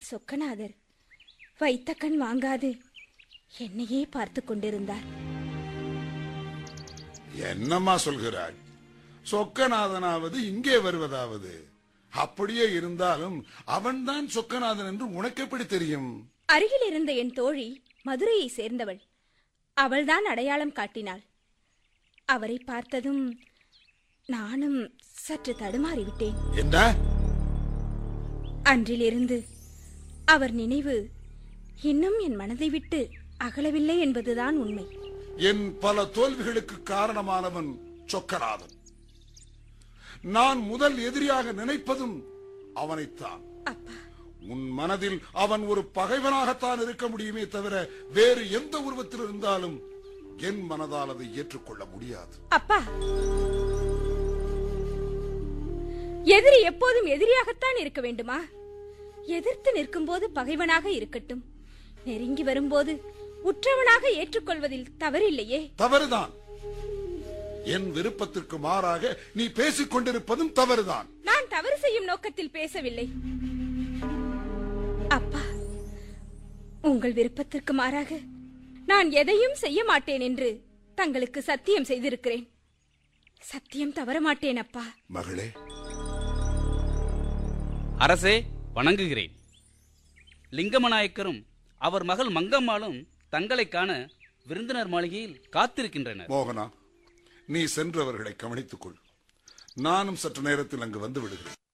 சொக்கநாதர் வைத்த கண் வாங்காது என்னையே பார்த்து கொண்டிருந்தார் என்னம்மா சொல்கிறாய் சொக்கநாதனாவது இங்கே வருவதாவது அப்படியே இருந்தாலும் அவன்தான் சொக்கநாதன் என்று உனக்கு எப்படி தெரியும் அருகில் இருந்த என் தோழி மதுரையை சேர்ந்தவள் அவள்தான் அடையாளம் காட்டினாள் அவரை பார்த்ததும் நானும் சற்று தடுமாறிவிட்டேன் என்ன அன்றிலிருந்து அவர் நினைவு இன்னும் என் மனதை விட்டு அகலவில்லை என்பதுதான் உண்மை என் பல தோல்விகளுக்கு காரணமானவன் சொக்கநாதன் நான் முதல் எதிரியாக நினைப்பதும் அவனைத்தான் அப்பா உன் மனதில் அவன் ஒரு பகைவனாகத்தான் இருக்க முடியுமே தவிர வேறு எந்த உருவத்தில் இருந்தாலும் என் மனதால் அதை ஏற்றுக்கொள்ள முடியாது அப்பா எதிரி எப்போதும் எதிரியாகத்தான் இருக்க வேண்டுமா எதிர்த்து நிற்கும்போது பகைவனாக இருக்கட்டும் நெருங்கி வரும்போது உற்றவனாக ஏற்றுக்கொள்வதில் தவறில்லையே தவறுதான் என் விருப்பத்திற்கு மாறாக நீ பேசிக் கொண்டிருப்பதும் தவறுதான் நான் தவறு செய்யும் நோக்கத்தில் பேசவில்லை அப்பா உங்கள் விருப்பத்திற்கு மாறாக நான் எதையும் செய்ய மாட்டேன் என்று தங்களுக்கு சத்தியம் செய்திருக்கிறேன் சத்தியம் தவற மாட்டேன் அப்பா மகளே அரசே வணங்குகிறேன் லிங்கமநாயக்கரும் அவர் மகள் மங்கம்மாளும் தங்களை காண விருந்தினர் மாளிகையில் காத்திருக்கின்றனர் மோகனா நீ சென்றவர்களை கவனித்துக் கொள் நானும் சற்று நேரத்தில் அங்கு வந்து விடுகிறேன்